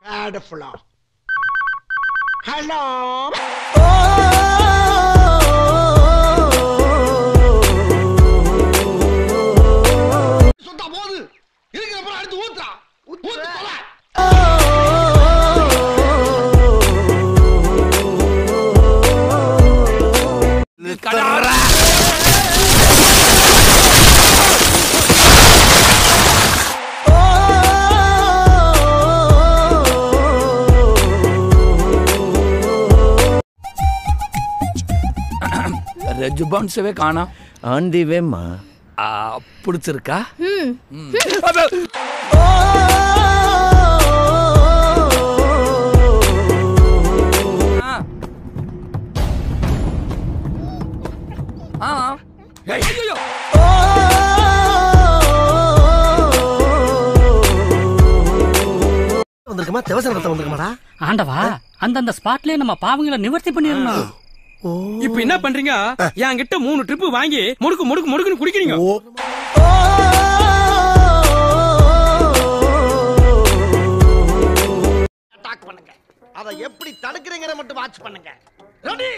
Adafla. Hello. சுத்தா போது இருக்கிறப்ப அடுத்து ஊத்துறா ஊத்து தொலை. ரெஜ் பவுன்ஸவே காணோம் ஆன் தி வேம்மா ஆ, பிடிச்சிருக்கா ஆ. ஆ. ஏய், ஐயையோ. வந்திருக்குமா தேவசன ரத்தம் வந்திருக்குமாடா ஆண்டவா அந்தந்த ஸ்பாட்லயே நம்ம பாவங்களை நிவர்த்தி பண்ணிடணும் இப்ப என்ன பண்றீங்க என்கிட்ட மூணு ட்ரிப் வாங்கி முடுக்கு முடுக்கு முடுக்குன்னு குடிக்கிறீங்க அட்டாக் பண்ணுங்க அதை எப்படி தடுக்கிறீங்கற மட்டும் வாட்ச் பண்ணுங்க ரெடி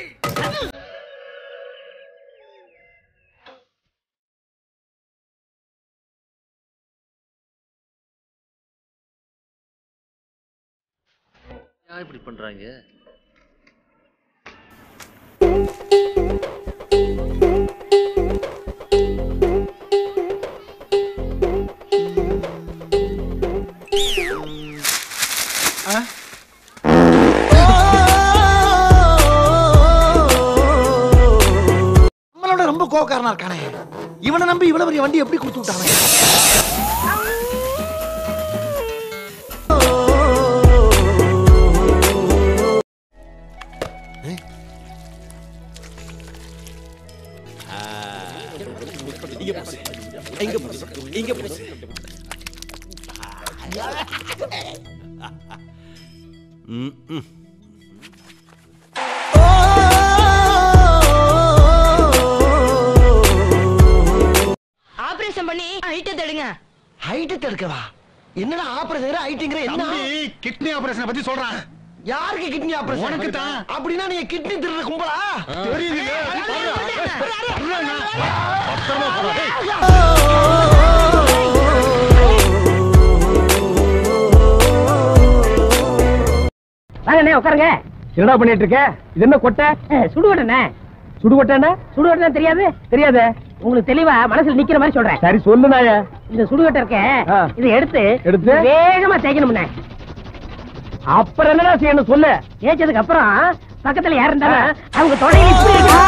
ஏன் இப்படி பண்றாங்க நம்மளோட ரொம்ப கோவக்காரனா இருக்கானே இவனை நம்பி இவ்வளவு பெரிய வண்டி எப்படி கொடுத்து விட்டானே ஆபரேஷன் பண்ணி ஹைட்ட தேடுங்க ஹைட் எடுக்கவா என்னடா ஆபரேஷன் ஹைட்டுங்கிற என்ன கிட்னி ஆபரேஷன் பத்தி சொல்றான் யாருக்கு கிட்னி ஆபரேஷன் உனக்கு தான். அப்படின்னா நீங்க கிட்னி திருடுற கும்பலா வாங்கண்ணே உட்காருங்க என்னடா பண்ணிட்டு இருக்க இது என்ன கொட்டை சுடுவடனே சுடுகொட்டை சுடுவட்டை தெரியாது தெரியாதே உங்களுக்கு தெளிவா மனசுல நிக்கிற மாதிரி சொல்றேன் சரி சொல்லு நாய இந்த சுடுவட்டை இருக்க ஆ. இதை எடுத்து எடுத்து? வேகமா தேய்க்கணும்ண்ணே அப்புறம் என்னடா செய்யணும் சொல்லு தேய்ச்சதுக்கு அப்புறம் பக்கத்துல யார் இருந்தாலும் அவங்க தொடையில இப்படி இருக்கணும்.